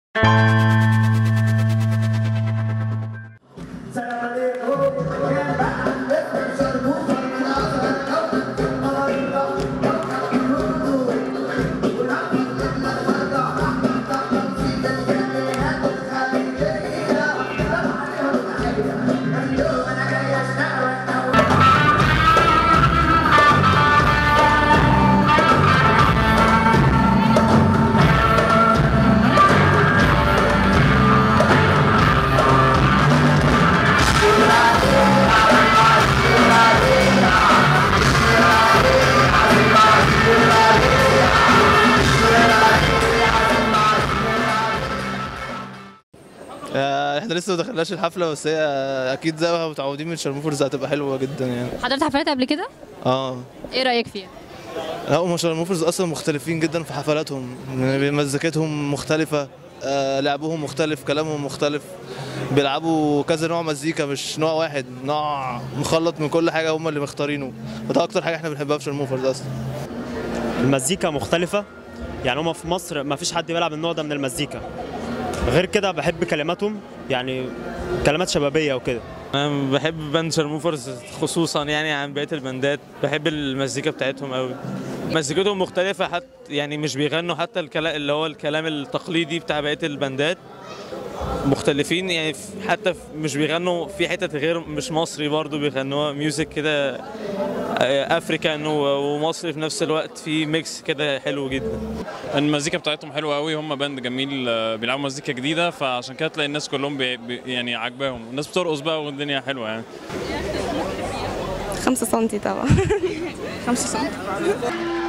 آه، احنا لسه ما دخلناش الحفله بس هي اكيد زي ما متعودين من شرموفرز هتبقى حلوه جدا يعني حضرت حفلات قبل كده اه ايه رايك فيها لا هم شرموفرز اصلا مختلفين جدا في حفلاتهم مزيكتهم مختلفه آه لعبهم مختلف كلامهم مختلف بيلعبوا كذا نوع مزيكا مش نوع واحد نوع مخلط من كل حاجه هم اللي مختارينه وده اكتر حاجه احنا بنحبها في شرموفرز اصلا المزيكا مختلفة يعني هما في مصر ما فيش حد بيلعب النوع ده من المزيكا غير كده بحب كلماتهم يعني كلمات شبابية وكده انا بحب باند شرموفرز خصوصا يعني عن بقيه الباندات بحب المزيكا بتاعتهم قوي مزيكتهم مختلفه حتى يعني مش بيغنوا حتى الكلام اللي هو الكلام التقليدي بتاع بقيه الباندات مختلفين يعني في- حتى في- مش بيغنوا في حتت غير مش مصري برضو بيغنوها ميوزك كده آه، افريكان و- ومصري في نفس الوقت في ميكس كده حلو جدا المزيكا بتاعتهم حلوه قوي هم باند جميل آه، بيلعبوا مزيكا جديده فعشان كده تلاقي الناس كلهم بي بي- يعني عاجباهم والناس بترقص بقى والدنيا حلوه يعني خمسة سنتي طبعا خمسة سنتي